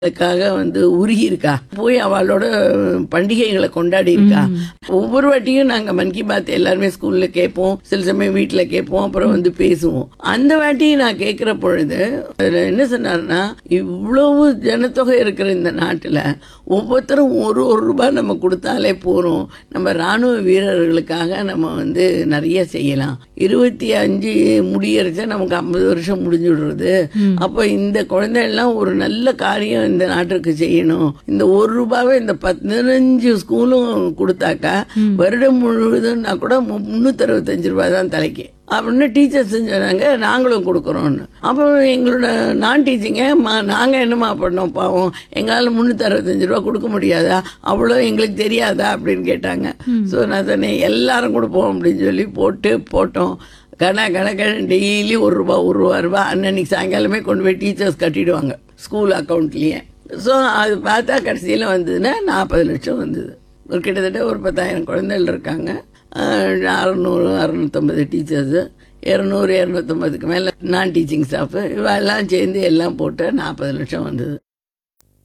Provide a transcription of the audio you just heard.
அதுக்காக வந்து உருகி இருக்கா போய் அவளோட பண்டிகைகளை கொண்டாடி இருக்கா ஒவ்வொரு வாட்டியும் நாங்க மன் கி பாத் எல்லாருமே ஸ்கூல்ல கேட்போம் சில சமயம் வீட்டுல கேட்போம் அப்புறம் வந்து பேசுவோம் அந்த வாட்டியும் நான் கேட்கிற பொழுது அதுல என்ன சொன்னாருன்னா இவ்வளவு ஜனத்தொகை இருக்கிற இந்த நாட்டுல ஒவ்வொருத்தரும் ஒரு ஒரு ரூபாய் நம்ம கொடுத்தாலே போறோம் நம்ம ராணுவ வீரர்களுக்காக நம்ம வந்து நிறைய செய்யலாம் இருபத்தி அஞ்சு முடியறச்ச நமக்கு ஐம்பது வருஷம் முடிஞ்சு விடுறது அப்போ இந்த குழந்தை எல்லாம் ஒரு நல்ல காரியம் இந்த நாட்டுக்கு செய்யணும் இந்த ஒரு ரூபாவை இந்த பதினஞ்சு ஸ்கூலும் கொடுத்தாக்கா வருடம் முழுவதும்னா கூட முன்னூத்தி அறுபத்தஞ்சு ரூபாய் தான் தலைக்கு அப்படின்னு டீச்சர்ஸ் சொன்னாங்க நாங்களும் கொடுக்குறோன்னு அப்போ எங்களோட நான் டீச்சிங்க நாங்கள் என்னம்மா பண்ணோம் பாவம் எங்களால் முந்நூற்றி அறுபத்தஞ்சு ரூபா கொடுக்க முடியாதா அவ்வளோ எங்களுக்கு தெரியாதா அப்படின்னு கேட்டாங்க ஸோ நான் சொன்னேன் எல்லாரும் கொடுப்போம் அப்படின்னு சொல்லி போட்டு போட்டோம் கண கணக்கன் டெய்லி ஒரு ரூபா ஒரு ரூபா ரூபா அன்னன்னைக்கு சாயங்காலமே கொண்டு போய் டீச்சர்ஸ் கட்டிடுவாங்க ஸ்கூல் அக்கௌண்ட்லேயே ஸோ அது பார்த்தா கடைசியில் வந்ததுன்னா நாற்பது லட்சம் வந்தது ஒரு கிட்டத்தட்ட ஒரு பத்தாயிரம் குழந்தைகள் இருக்காங்க அறநூறு அறநூற்றம்பது டீச்சர்ஸு இரநூறு இரநூத்தம்பதுக்கு மேலே நான் டீச்சிங் ஸ்டாஃபு இவெல்லாம் சேர்ந்து எல்லாம் போட்டு நாற்பது லட்சம் வந்தது